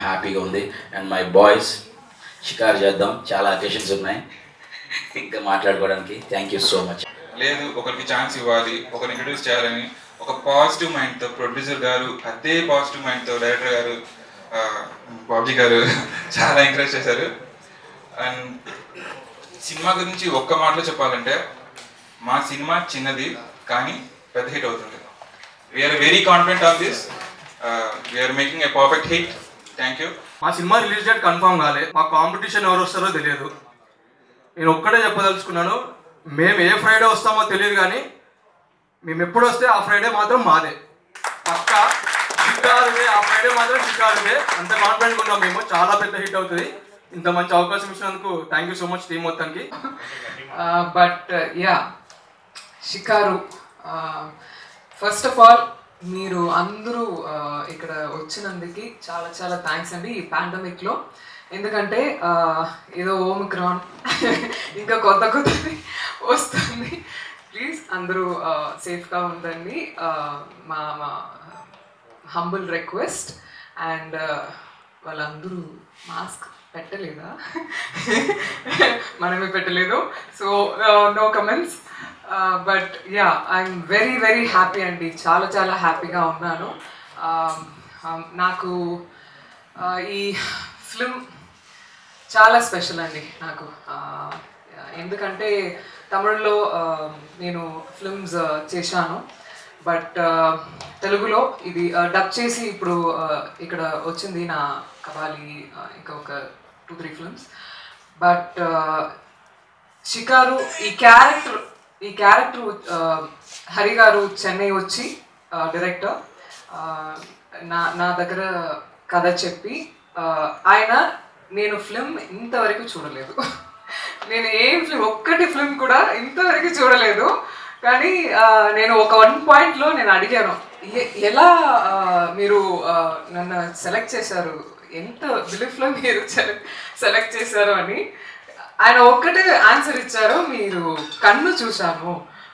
హ్యాపీగా ఉంది and my boys షికారు చేద్దాం చాలా అకేషన్స్ ఉన్నాయి ఇంకా మాట్లాడుకోవడానికి థ్యాంక్ యూ సో మచ్ లేదు ఒకరికి ఛాన్స్ ఇవ్వాలి ఒకరిని ఇంట్రడ్యూస్ చేయాలని ఒక పాజిటివ్ మైండ్తో ప్రొడ్యూసర్ గారు అదే పాజిటివ్ మైండ్తో డైరెక్టర్ గారు ఆ, బాబుజీ గారు చాలా ఎంకరేజ్ చేశారు అండ్ సినిమా గురించి ఒక్క మాటలో చెప్పాలంటే మా సినిమా చిన్నది కానీ పెద్ద హిట్ అవుతుంది we're very confident of this we're making a perfect hit thank you మా సినిమా రిలీజ్ డేట్ కన్ఫర్మ్ కాలే మా కాంపిటీషన్ ఎవరు వస్తారో తెలియదు నేను ఒక్కడే చెప్పదలుచుకున్నాను మేము ఏ ఫ్రైడే వస్తామో తెలియదు కానీ మేము ఎప్పుడు వస్తే ఆ ఫ్రైడే మాత్రం మాదే పక్క షికారుదే ఆ ఫ్రైడే మాత్రం షికారుదే అంత కాన్ఫిడెంట్ ఉన్నాం మేము చాలా పెద్ద హిట్ అవుతుంది ఇంత మంచి అవకాశం ఇచ్చినందుకు thank you so much team మొత్తానికి బట్ యా షికారు ఫస్ట్ ఆఫ్ ఆల్ మీరు అందరూ uh, ఇక్కడ వచ్చినందుకు చాలా చాలా థ్యాంక్స్ అండి ఈ పాండమిక్లో ఎందుకంటే uh, ఏదో ఓమిక్రాన్ ఇంకా కొత్త కొత్తది వస్తుంది ప్లీజ్ అందరూ సేఫ్గా ఉండండి Uh, మా మా హంబుల్ రిక్వెస్ట్ అండ్ వాళ్ళందరూ మాస్క్ పెట్టలేదా మనమే పెట్టలేదు so no comments but yeah I'm very very happy అండి చాలా చాలా హ్యాపీగా ఉన్నాను Um, um, నాకు uh, ఈ ఫిల్మ్ చాలా స్పెషల్ అండి నాకు ఆ, ఎందుకంటే తమిళ్లో ఆ, నేను ఫిల్మ్స్ చేశాను బట్ తెలుగులో ఇది డబ్ చేసి ఇప్పుడు ఆ, ఇక్కడ వచ్చింది నా కబాలి ఆ, ఇంకా ఒక టూ త్రీ ఫిల్మ్స్ బట్ షికారు ఈ క్యారెక్టర్ ఈ క్యారెక్టర్ హరి గారు చెన్నై వచ్చి డైరెక్టర్ నా నా దగ్గర కథ చెప్పి ఆ, ఆయన నేను ఫిల్మ్ ఇంతవరకు చూడలేదు నేను ఏం ఫిల్మ్ ఒక్కటి ఫిల్మ్ కూడా ఇంతవరకు చూడలేదు కానీ ఆ, నేను ఒక వన్ పాయింట్లో నేను అడిగాను "ఎ- ఎలా ఆ, మీరు ఆ, నన్ను సెలెక్ట్ చేశారు ఎంత బిలీఫ్లో మీరు సెలెక్ట్ సెలెక్ట్ చేశారు అని ఆయన ఒక్కటే ఆన్సర్ ఇచ్చారు మీరు కన్ను చూశాను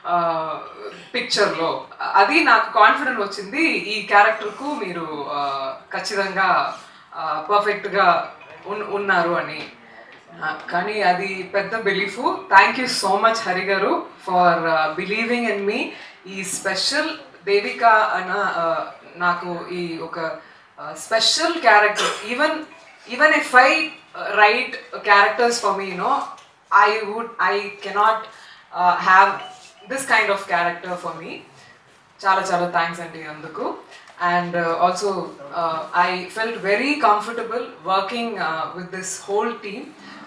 పిక్చర్లో అది నాకు కాన్ఫిడెంట్ వచ్చింది ఈ క్యారెక్టర్కు మీరు ఆ, ఖచ్చితంగా పర్ఫెక్ట్గా ఉన్ ఉన్నారు అని ఆ, కానీ అది పెద్ద belief thank you so much Hari గారు ఫర్ బిలీవింగ్ ఇన్ మీ ఈ స్పెషల్ దేవిక అన్న ఆ, నాకు ఈ ఒక special character even even if I write characters for me no I would I cannot have this kind of character for me చాలా చాలా thanks అండి అందుకు and also I felt very comfortable working with this whole team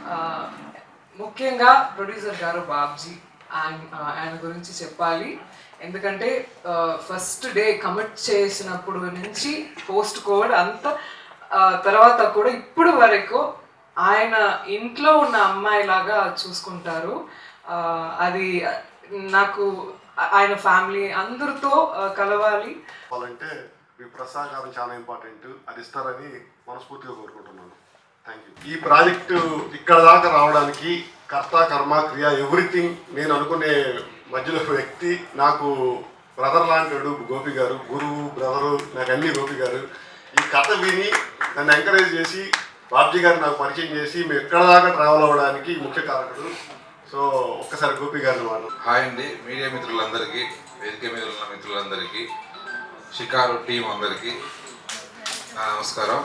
ముఖ్యంగా producer గారు బాబ్జీ ఆయన ఆయన గురించి చెప్పాలి ఎందుకంటే ఫస్ట్ డే కమిట్ చేసినప్పుడు నుంచి పోస్ట్ కోడ్ అంత తర్వాత కూడా ఇప్పుడు వరకు ఆయన ఇంట్లో ఉన్న అమ్మాయిలాగా చూసుకుంటారు ఆ, అది నాకు ఆయన ఫ్యామిలీ అందరితో ఆ, కలవాలి చెప్పాలంటే మీ ప్రసాగారం చాలా ఇంపార్టెంట్ అది ఇస్తారని మనస్ఫూర్తిగా కోరుకుంటున్నాను థ్యాంక్ యూ ఈ ప్రాజెక్టు ఇక్కడ దాకా రావడానికి కర్త కర్మ క్రియ ఎవ్రీథింగ్ నేను అనుకునే మధ్యలో వ్యక్తి నాకు బ్రదర్ లాంటి వాడు గోపి గారు గురువు బ్రదరు నాకు అన్ని గోపి గారు ఈ కథ విని నన్ను ఎంకరేజ్ చేసి బాబ్జీ గారు నాకు పరిచయం చేసి మేము ఎక్కడ దాకా ట్రావెల్ అవ్వడానికి ముఖ్య కారకుడు సో ఒక్కసారి గోపి గారిని వాళ్ళు హాయ్ అండి మీడియా మిత్రులందరికీ వేదిక మీద ఉన్న మిత్రులందరికీ షికారు టీం అందరికీ నా నమస్కారం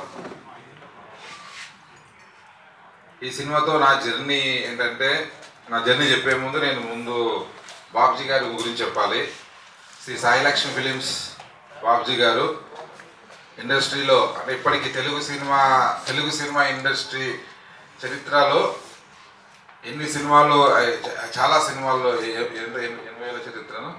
ఈ సినిమాతో నా జర్నీ ఏంటంటే నా జర్నీ చెప్పే ముందు నేను ముందు బాబ్జీ గారి గురించి చెప్పాలి శ్రీ సాయిలక్ష్మి ఫిలిమ్స్ బాబ్జీ గారు ఇండస్ట్రీలో అంటే ఇప్పటికీ తెలుగు సినిమా తెలుగు సినిమా ఇండస్ట్రీ చరిత్రలో ఎన్ని సినిమాలు అయ్ చ- చాలా సినిమాల్లో ఎ- ఎ- ఎన్ని ఎన్ని- ఎన్ని వేల చరిత్రను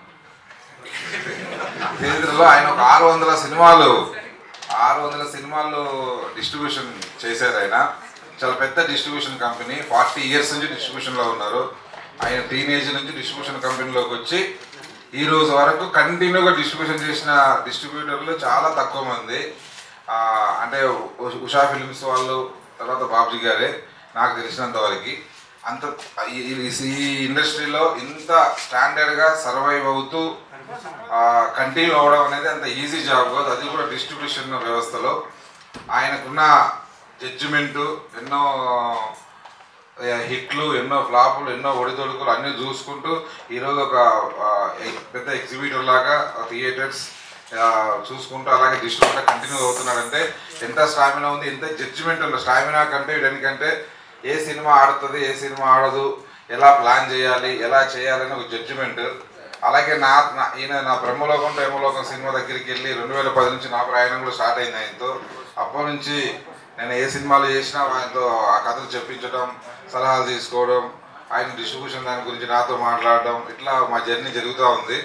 చరిత్రలో ఆయన ఒక ఆరు వందల సినిమాలు ఆరు వందల సినిమాలు డిస్ట్రిబ్యూషన్ చేశారు ఆయన చాలా పెద్ద డిస్ట్రిబ్యూషన్ కంపెనీ ఫార్టీ ఇయర్స్ నుంచి డిస్ట్రిబ్యూషన్లో ఉన్నారు ఆయన టీనేజ్ నుంచి డిస్ట్రిబ్యూషన్ కంపెనీలోకి వచ్చి ఈ రోజు వరకు కంటిన్యూగా డిస్ట్రిబ్యూషన్ చేసిన డిస్ట్రిబ్యూటర్లు చాలా తక్కువ మంది ఆ, అంటే ఉ- ఉషా ఫిలిమ్స్ వాళ్ళు తర్వాత బాబ్జీ గారే నాకు తెలిసినంత వరకు అంత ఈ- ఈ- ఈ ఇండస్ట్రీలో ఇంత స్టాండర్డ్గా సర్వైవ్ అవుతూ కంటిన్యూ అవ్వడం అనేది అంత ఈజీ జాబ్ కాదు అది కూడా డిస్ట్రిబ్యూషన్ వ్యవస్థలో ఆయనకున్న జడ్జిమెంటు ఎన్నో ఆ, హిట్లు ఎన్నో ఫ్లాపులు ఎన్నో ఒడిదొడుకులు అన్నీ చూసుకుంటూ ఈరోజు ఒక ఆ, ఎ- పెద్ద ఎగ్జిబిటర్ లాగా థియేటర్స్ చూసుకుంటూ అలాగే డిస్ట్రిబ్యూటర్ కంటిన్యూ అవుతున్నాడంటే ఎంత స్టామినా ఉంది ఎంత జడ్జిమెంట్ ఉంది స్టామినా కంటే వీడనికంటే ఏ సినిమా ఆడుతుంది ఏ సినిమా ఆడదు ఎలా ప్లాన్ చేయాలి ఎలా చేయాలని ఒక జడ్జిమెంట్ అలాగే నా నా- ఈయన నా బ్రహ్మలోకం ప్రేమలోకం సినిమా దగ్గరికి వెళ్ళి రెండు వేల పది నుంచి నా ప్రయాణం కూడా స్టార్ట్ అయింది ఆయనతో అప్పటి నుంచి నేను ఏ సినిమాలు చేసినా ఆయనతో ఆ కథలు చెప్పించడం సలహాలు తీసుకోవడం ఆయన డిస్ట్రిబ్యూషన్ దాని గురించి నాతో మాట్లాడడం ఇట్లా మా జర్నీ జరుగుతూ ఉంది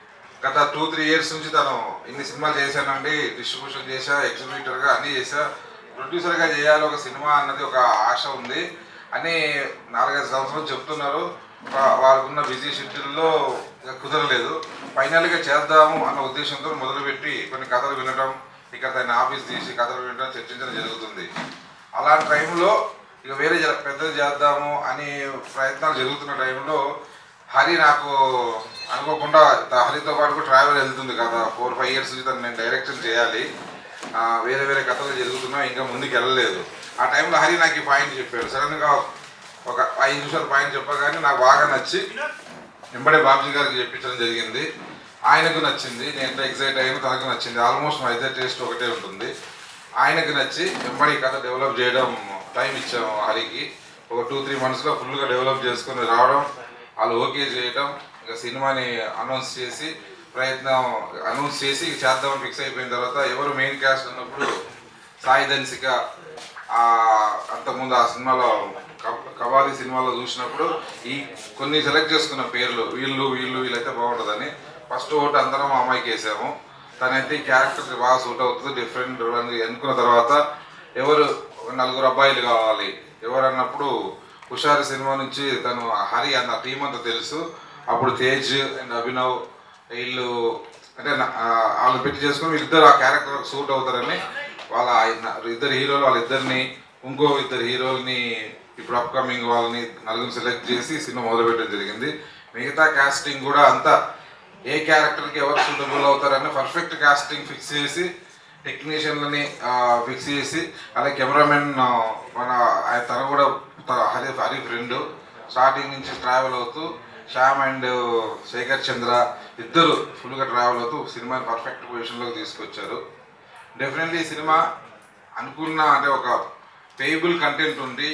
గత టూ త్రీ ఇయర్స్ నుంచి తను ఇన్ని సినిమాలు చేశానండి డిస్ట్రిబ్యూషన్ చేశా ఎగ్జిబిటర్గా అన్నీ చేశా ప్రొడ్యూసర్గా చేయాలి ఒక సినిమా అన్నది ఒక ఆశ ఉంది అని నాలుగైదు సంవత్సరాలు చెప్తున్నారు వా- వారికున్న బిజీ షెడ్యూల్లో ఇక కుదరలేదు ఫైనల్గా చేద్దాము అన్న ఉద్దేశంతో మొదలుపెట్టి కొన్ని కథలు వినడం ఇక్కడ దాన్ని ఆఫీస్ తీసి కథలు వినడం చర్చించడం జరుగుతుంది అలాంటి టైంలో ఇక వేరే జర- పెద్దది చేద్దాము అని ప్రయత్నాలు జరుగుతున్న టైంలో హరి నాకు అనుకోకుండా త- హరితో పాటు కూడా ట్రావెల్ వెళ్తుంది కదా ఫోర్ ఫైవ్ ఇయర్స్ నుంచి తను నేను డైరెక్షన్ చేయాలి ఆ, వేరే వేరే కథలు జరుగుతున్నా ఇంకా ముందుకు వెళ్ళలేదు ఆ టైంలో హరి నాకు ఈ పాయింట్ చెప్పాడు సడన్గా ఒక ఐదు నిమిషాల పాయింట్ చెప్పగానే నాకు బాగా నచ్చి వెంబడే బాబుజీ గారికి చెప్పించడం జరిగింది ఆయనకు నచ్చింది నేను ఎంత ఎగ్జైట్ అయ్యానో తనకు నచ్చింది ఆల్మోస్ట్ మా ఇద్దరు టేస్ట్ ఒకటే ఉంటుంది ఆయనకు నచ్చి వెంబడి కథ డెవలప్ చేయడం టైం ఇచ్చాము హరికి ఒక టూ త్రీ మంత్స్లో ఫుల్గా డెవలప్ చేసుకొని రావడం వాళ్ళు ఓకే చేయడం ఇంకా సినిమాని అనౌన్స్ చేసి ప్రయత్నం అనౌన్స్ చేసి చేద్దామని ఫిక్స్ అయిపోయిన తర్వాత ఎవరు మెయిన్ క్యాస్ట్ అన్నప్పుడు సాయి ధన్సిక ఆ అంతకుముందు ఆ సినిమాలో కబ- కబాడీ సినిమాలో చూసినప్పుడు ఈ కొన్ని సెలెక్ట్ చేసుకున్న పేర్లు వీళ్ళు వీళ్ళు వీళ్ళైతే బాగుంటుందని ఫస్ట్ ఓటు అందరం ఆ అమ్మాయికి వేసాము తనైతే ఈ క్యారెక్టర్ బాగా సూట్ అవుతుంది డిఫరెంట్ అని ఎన్నుకున్న తర్వాత ఎవరు ఒక నలుగురు అబ్బాయిలు కావాలి ఎవరు అన్నప్పుడు హుషారు సినిమా నుంచి తను హరి అన్న టీం అంతా తెలుసు అప్పుడు తేజ్ అండ్ అభినవ్ వీళ్ళు అంటే నా- ఆ, వాళ్ళు పెట్టి చేసుకుని వీళ్ళిద్దరు ఆ క్యారెక్టర్ సూట్ అవుతారని వాళ్ళ ఆయన- ఇద్దరు హీరోలు వాళ్ళిద్దరిని ఇంకో ఇద్దరు హీరోల్ని ఇప్పుడు అప్కమింగ్ వాళ్ళని నలుగురు సెలెక్ట్ చేసి సినిమా మొదలుపెట్టడం జరిగింది మిగతా కాస్టింగ్ కూడా అంతా ఏ క్యారెక్టర్కి ఎవరు సూటబుల్ అవుతారని పర్ఫెక్ట్ కాస్టింగ్ ఫిక్స్ చేసి టెక్నీషియన్లని ఫిక్స్ చేసి అలాగే కెమెరామెన్ మన ఆయన తను కూడా త- హరి హరి ఫ్రెండ్ స్టార్టింగ్ నుంచి ట్రావెల్ అవుతూ శ్యామ్ అండ్ శేఖర్ చంద్ర ఇద్దరు ఫుల్గా ట్రావెల్ అవుతూ సినిమాని పర్ఫెక్ట్ పొజిషన్లోకి తీసుకొచ్చారు డెఫినెట్లీ ఈ సినిమా అనుకున్న అంటే ఒక పేయబుల్ కంటెంట్ ఉండి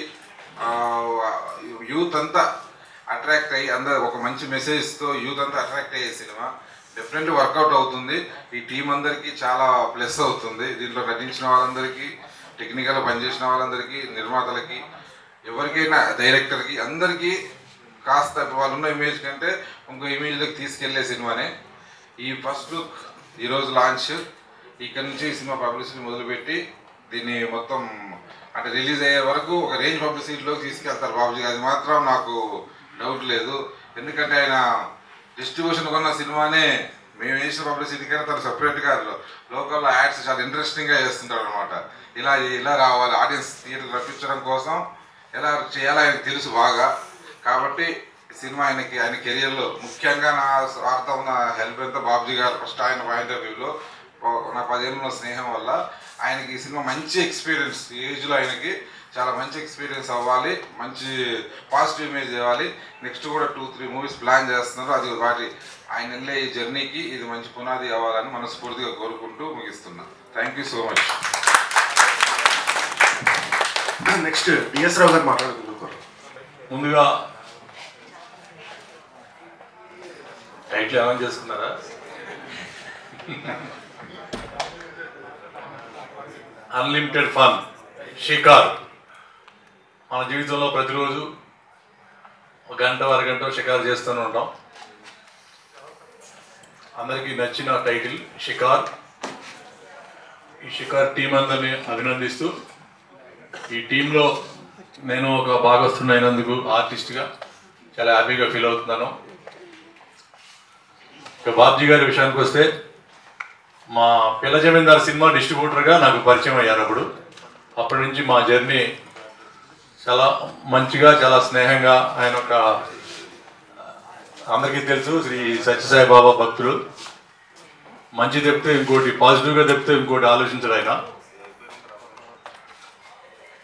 యూత్ అంతా అట్రాక్ట్ అయ్యి అందరు ఒక మంచి మెసేజ్తో యూత్ అంతా అట్రాక్ట్ అయ్యే సినిమా డెఫినెట్లీ వర్కౌట్ అవుతుంది ఈ టీం అందరికీ చాలా ప్లస్ అవుతుంది దీంట్లో నటించిన వాళ్ళందరికీ టెక్నికల్ పనిచేసిన వాళ్ళందరికీ నిర్మాతలకి ఎవరికైనా డైరెక్టర్కి అందరికీ కాస్త వాళ్ళు ఉన్న ఇమేజ్ కంటే ఇంకో ఇమేజ్లోకి తీసుకెళ్లే సినిమానే ఈ ఫస్ట్ లుక్ ఈరోజు లాంచ్ ఇక్కడ నుంచి ఈ సినిమా పబ్లిసిటీ మొదలుపెట్టి దీన్ని మొత్తం అంటే రిలీజ్ అయ్యే వరకు ఒక రేంజ్ పబ్లిసిటీలోకి తీసుకెళ్తారు బాబుజీ అది మాత్రం నాకు డౌట్ లేదు ఎందుకంటే ఆయన డిస్ట్రిబ్యూషన్ కొన్న సినిమానే మేము వేసిన పబ్లిసిటీ కన్నా తను సపరేట్గా లోకల్లో యాడ్స్ చాలా ఇంట్రెస్టింగ్గా చేస్తుంటారు అనమాట ఇలా ఇలా రావాలి ఆడియన్స్ థియేటర్ రప్పించడం కోసం ఎలా చేయాలో ఆయనకు తెలుసు బాగా కాబట్టి ఈ సినిమా ఆయనకి ఆయన కెరియర్లో ముఖ్యంగా నా స్వార్థం నా హెల్ప్ ఎంత బాబుజీ గారు ఫస్ట్ ఆయన పాయింట్ ఆఫ్ వ్యూలో నా పదేళ్ళ స్నేహం వల్ల ఆయనకి ఈ సినిమా మంచి ఎక్స్పీరియన్స్ ఈ ఏజ్లో ఆయనకి చాలా మంచి ఎక్స్పీరియన్స్ అవ్వాలి మంచి పాజిటివ్ ఇమేజ్ ఇవ్వాలి నెక్స్ట్ కూడా టూ త్రీ మూవీస్ ప్లాన్ చేస్తున్నారు అది వాటి ఆయన వెళ్ళే ఈ జర్నీకి ఇది మంచి పునాది అవ్వాలని మనస్ఫూర్తిగా కోరుకుంటూ ముగిస్తున్నా thank you so much next DS Rao గారు మాట్లాడుతున్నారు ముందుగా టైటిల్ ఏమైనా చేసుకున్నారా అన్లిమిటెడ్ ఫన్ షికార్ మన జీవితంలో ప్రతిరోజు ఒక గంట అరగంట షికార్ చేస్తూనే ఉంటాం అందరికీ నచ్చిన టైటిల్ షికార్ ఈ షికార్ టీం అందరినీ అభినందిస్తూ ఈ టీంలో నేను ఒక భాగస్థుని అయినందుకు ఆర్టిస్ట్గా చాలా హ్యాపీగా ఫీల్ అవుతున్నాను ఇక బాబ్జీ గారి విషయానికి వస్తే మా పిల్ల జమీందార్ సినిమా డిస్ట్రిబ్యూటర్గా నాకు పరిచయం అయ్యారు అప్పుడు అప్పటి నుంచి మా జర్నీ చాలా మంచిగా చాలా స్నేహంగా ఆయన ఒక అందరికీ తెలుసు శ్రీ సత్యసాయి బాబా భక్తులు మంచి చెప్తే ఇంకోటి పాజిటివ్గా చెప్తే ఇంకోటి ఆలోచించడు ఆయన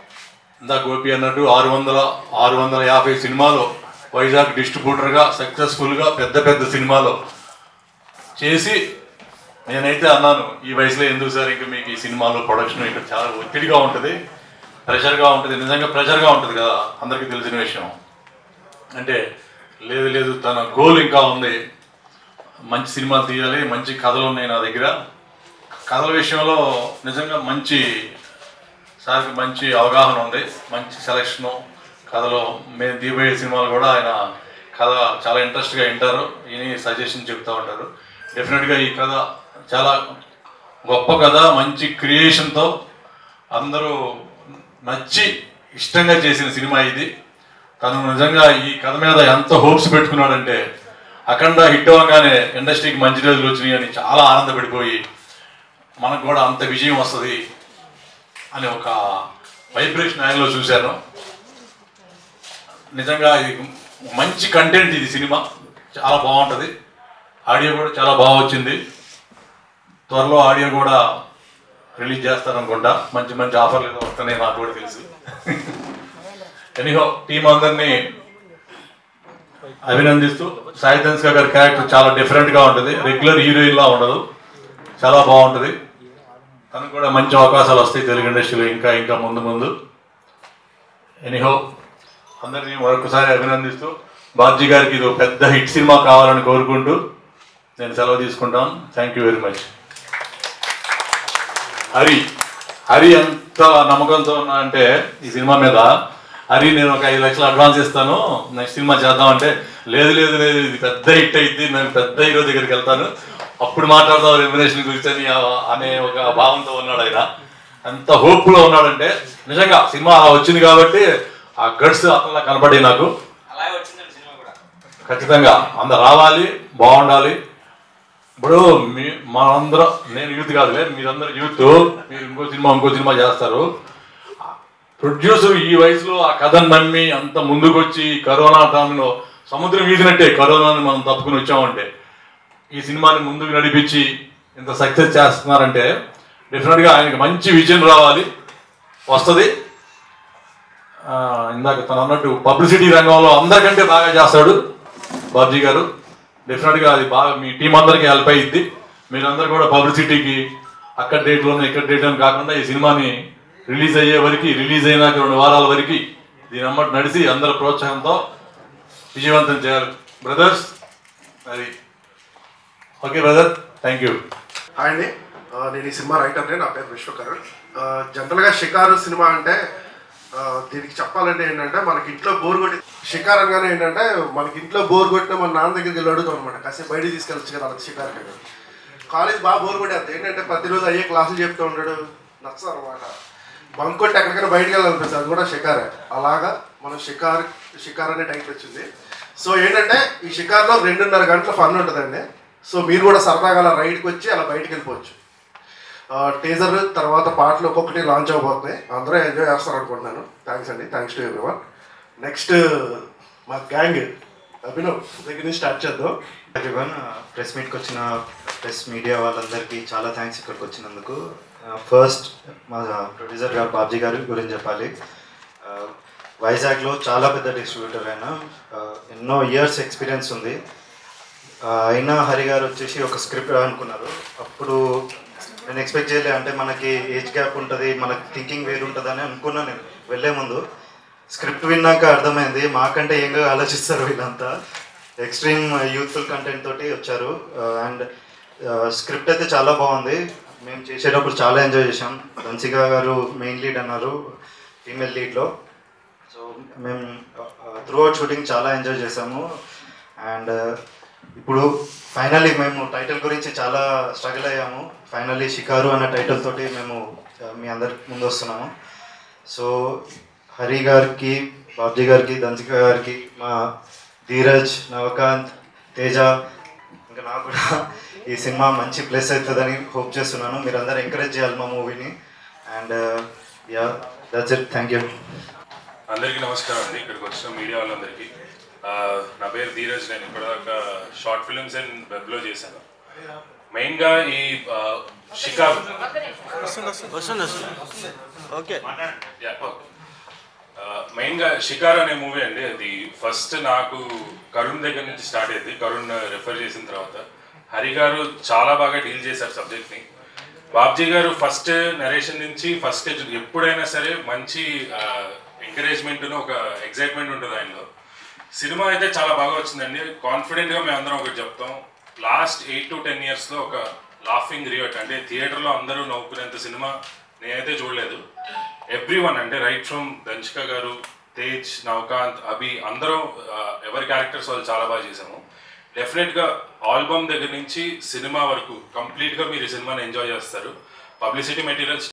ఇందా గోపి అన్నట్టు ఆరు వందల ఆరు వందల యాభై సినిమాలు వైజాగ్ డిస్ట్రిబ్యూటర్గా సక్సెస్ఫుల్గా పెద్ద పెద్ద సినిమాలు చేసి నేనైతే అన్నాను ఈ వయసులో ఎందుకు సార్ ఇంకా మీకు ఈ సినిమాలో ప్రొడక్షన్ ఇక్కడ చాలా ఒత్తిడిగా ఉంటుంది ప్రెషర్గా ఉంటుంది నిజంగా ప్రెషర్గా ఉంటుంది కదా అందరికీ తెలిసిన విషయం అంటే లేదు లేదు తన గోల్ ఇంకా ఉంది మంచి సినిమాలు తీయాలి మంచి కథలు ఉన్నాయి నా దగ్గర కథల విషయంలో నిజంగా మంచి సార్కి మంచి అవగాహన ఉంది మంచి సెలక్షను కథలో మేము తీయబోయే సినిమాలు కూడా ఆయన కథ చాలా ఇంట్రెస్ట్గా వింటారు ఈయన సజెషన్ చెప్తూ ఉంటారు డెఫినెట్గా ఈ కథ చాలా గొప్ప కథ మంచి క్రియేషన్తో అందరూ నచ్చి ఇష్టంగా చేసిన సినిమా ఇది తను నిజంగా ఈ కథ మీద ఎంత హోప్స్ పెట్టుకున్నాడంటే అఖండ హిట్ అవ్వగానే ఇండస్ట్రీకి మంచి రోజులు వచ్చినాయి అని చాలా ఆనందపడిపోయి మనకు కూడా అంత విజయం వస్తుంది అని ఒక వైబ్రేషన్ ఆయనలో చూశాను నిజంగా ఇది మంచి కంటెంట్ ఇది సినిమా చాలా బాగుంటుంది ఆడియో కూడా చాలా బాగా వచ్చింది త్వరలో ఆడియో కూడా రిలీజ్ చేస్తారనుకుంటా మంచి మంచి ఆఫర్లు ఏదో వస్తున్నాయి నాకు కూడా తెలుసు ఎనీహో టీం అందరినీ అభినందిస్తూ సాయి ధన్స్కా గారి క్యారెక్టర్ చాలా డిఫరెంట్గా ఉంటుంది రెగ్యులర్ హీరోయిన్ లా ఉండదు చాలా బాగుంటుంది తనకు కూడా మంచి అవకాశాలు వస్తాయి తెలుగు ఇండస్ట్రీలో ఇంకా ఇంకా ముందు ముందు ఎనీహో అందరినీ మరొకసారి అభినందిస్తూ బాబ్జీ గారికి ఇది ఒక పెద్ద హిట్ సినిమా కావాలని కోరుకుంటూ నేను సెలవు తీసుకుంటాను thank you very much Hari Hari ఎంత నమ్మకంతో ఉన్నా అంటే ఈ సినిమా మీద హరి నేను ఒక ఐదు లక్షలు అడ్వాన్స్ ఇస్తాను నెక్స్ట్ సినిమా చేద్దామంటే లేదు లేదు లేదు ఇది పెద్ద హిట్ అయింది నేను పెద్ద హీరో దగ్గరికి వెళ్తాను అప్పుడు మాట్లాడదాం రెమ్యునేషన్ గురించి అని ఆ- అనే ఒక భావంతో ఉన్నాడు ఆయన అంత హోప్లో ఉన్నాడంటే నిజంగా సినిమా అలా వచ్చింది కాబట్టి ఆ గడ్స్ అతనిలా కనపడి నాకు అలాగే వచ్చిందండి సినిమా కూడా ఖచ్చితంగా అందరు రావాలి బాగుండాలి ఇప్పుడు మీ మనందరం నేను యూత్ కాదులే మీరందరూ యూత్ మీరు ఇంకో సినిమా ఇంకో సినిమా చేస్తారు ప్రొడ్యూసర్ ఈ వయసులో ఆ కథను నమ్మి అంత ముందుకు వచ్చి కరోనా టైంలో సముద్రం ఈదినట్టే కరోనాని మనం తప్పుకుని వచ్చామంటే ఈ సినిమాని ముందుకు నడిపించి ఇంత సక్సెస్ చేస్తున్నారంటే డెఫినెట్గా ఆయనకి మంచి విజన్ రావాలి వస్తుంది ఆ, ఇందాక తను అన్నట్టు పబ్లిసిటీ రంగంలో అందరికంటే బాగా చేస్తాడు బాబ్జీ గారు డెఫినెట్గా అది బాగా మీ టీం అందరికీ హెల్ప్ అయ్యిద్ది మీరందరూ కూడా పబ్లిసిటీకి అక్కడ డేట్లోనే ఇక్కడ డేట్ అని కాకుండా ఈ సినిమాని రిలీజ్ అయ్యే వరకు రిలీజ్ అయినాక రెండు వారాల వరకు దీని అమ్మటి నడిచి అందరి ప్రోత్సాహంతో విజయవంతం చేయాలి బ్రదర్స్ అది okay brother thank you hi అండి ఆ, నేను ఈ సినిమా రైటర్ని నా పేరు విశ్వకరణ్ ఆ, జనరల్గా షికారు సినిమా అంటే ఆ, దీనికి చెప్పాలంటే ఏంటంటే మనకి ఇంట్లో బోర్ కొట్టి షికార్ అనగానే ఏంటంటే మనకి ఇంట్లో బోర్ కొట్టిన మన నాన్న దగ్గరికి వెళ్ళి అడుగుతాం అనమాట కాసేపు బయటికి తీసుకెళ్ళచ్చు కదా అలా షికార్ కదా కాలేజ్ బాగా బోర్ కొట్టేది ఏంటంటే ప్రతిరోజు అయ్యే క్లాసులు చెప్తూ ఉంటాడు నచ్చదు అనమాట బంక్ కొట్టి ఎక్కడికైనా బయటికి వెళ్ళాలనిపిస్తుంది అది కూడా షికారే అలాగా మనం షికార్ షికార్ అనే టైటిల్ వచ్చింది సో ఏంటంటే ఈ షికార్లో రెండున్నర గంటల ఫన్ ఉంటుందండి సో మీరు కూడా సరదాగా అలా రైడ్కి వచ్చి అలా బయటికి వెళ్ళిపోవచ్చు టీజర్ తర్వాత పాటలు ఒక్కొక్కటి లాంచ్ అవబోతున్నాయి అందరూ ఎంజాయ్ చేస్తారు అనుకుంటున్నాను థ్యాంక్స్ అండి థ్యాంక్స్ టు ఎవ్రీవన్ నెక్స్ట్ మా గ్యాంగ్ అభినవ్ దగ్గర నుంచి స్టార్ట్ చేద్దాం ఎవ్రీవన్ ప్రెస్ మీట్కి వచ్చిన ప్రెస్ మీడియా వాళ్ళందరికీ చాలా థ్యాంక్స్ ఇక్కడికి వచ్చినందుకు ఫస్ట్ మా ప్రొడ్యూసర్ గారు బాబ్జీ గారి గురించి చెప్పాలి Uh, వైజాగ్లో చాలా పెద్ద డిస్ట్రిబ్యూటర్ ఆయన Uh, ఎన్నో ఇయర్స్ ఎక్స్పీరియన్స్ ఉంది Uh, అయినా హరి గారు వచ్చేసి ఒక స్క్రిప్ట్ అనుకున్నారు అప్పుడు నేను ఎక్స్పెక్ట్ చేయలే అంటే మనకి ఏజ్ గ్యాప్ ఉంటుంది మనకి థింకింగ్ వేరు ఉంటుంది అని అనుకున్నాను నేను వెళ్ళే ముందు స్క్రిప్ట్ విన్నాక అర్థమైంది మాకంటే ఏంగా ఆలోచిస్తారు వీళ్ళంతా ఎక్స్ట్రీమ్ యూత్ఫుల్ కంటెంట్ తోటి వచ్చారు అండ్ స్క్రిప్ట్ అయితే చాలా బాగుంది మేము చేసేటప్పుడు చాలా ఎంజాయ్ చేసాం ధన్సికా గారు మెయిన్ లీడ్ అన్నారు ఫీమేల్ లీడ్లో సో మేము త్రూ అవుట్ షూటింగ్ చాలా ఎంజాయ్ చేసాము అండ్ ఇప్పుడు ఫైనల్లీ మేము టైటిల్ గురించి చాలా స్ట్రగుల్ అయ్యాము ఫైనల్లీ షికారు అనే టైటిల్ తోటి మేము ఆ, మీ అందరి ముందు వస్తున్నాము సో హరి గారికి బాబ్జీ గారికి దంసిక గారికి మా ధీరజ్ నవకాంత్ తేజ ఇంకా నాకు కూడా ఈ సినిమా మంచి ప్లేస్ అవుతుందని హోప్ చేస్తున్నాను మీరు అందరు ఎంకరేజ్ చేయాలి మా మూవీని and yeah that's it thank you అందరికీ నమస్కారం అండి ఇక్కడికి వచ్చిన మీడియా వాళ్ళందరికీ ఆ, నా పేరు ధీరజ్ నేను ఇప్పటిదాకా షార్ట్ ఫిల్మ్స్ అండ్ వెబ్లో చేశాను మెయిన్గా ఈ ఆ, షికార్ వస్తుంది వస్తుంది ఓకే Yeah, okay. మెయిన్గా షికార్ అనే మూవీ అండి అది ఫస్ట్ నాకు కరుణ్ దగ్గర నుంచి స్టార్ట్ అయింది కరుణ్ రెఫర్ చేసిన తర్వాత హరి గారు చాలా బాగా డీల్ చేశారు సబ్జెక్ట్ని బాబ్జీ గారు ఫస్ట్ నరేషన్ నుంచి ఫస్ట్ ఎప్పుడైనా సరే మంచి ఎంకరేజ్మెంట్ ఒక ఎగ్జైట్మెంట్ ఉంటుంది ఆయనలో సినిమా అయితే చాలా బాగా వచ్చిందండి కాన్ఫిడెంట్గా మేము అందరం ఒకటి చెప్తాం లాస్ట్ ఎయిట్ టు టెన్ ఇయర్స్లో ఒక లాఫింగ్ రియోట్ అంటే థియేటర్లో అందరూ నవ్వుకునేంత సినిమా నేనైతే చూడలేదు ఎవ్రీ వన్ అంటే రైట్ ఫ్రమ్ దంచిక గారు తేజ్ నవకాంత్ అభి అందరూ ఆ, ఎవరి క్యారెక్టర్స్ వాళ్ళు చాలా బాగా చేసాము డెఫినెట్గా ఆల్బమ్ దగ్గర నుంచి సినిమా వరకు కంప్లీట్గా మీరు ఈ సినిమాని ఎంజాయ్ చేస్తారు పబ్లిసిటీ మెటీరియల్స్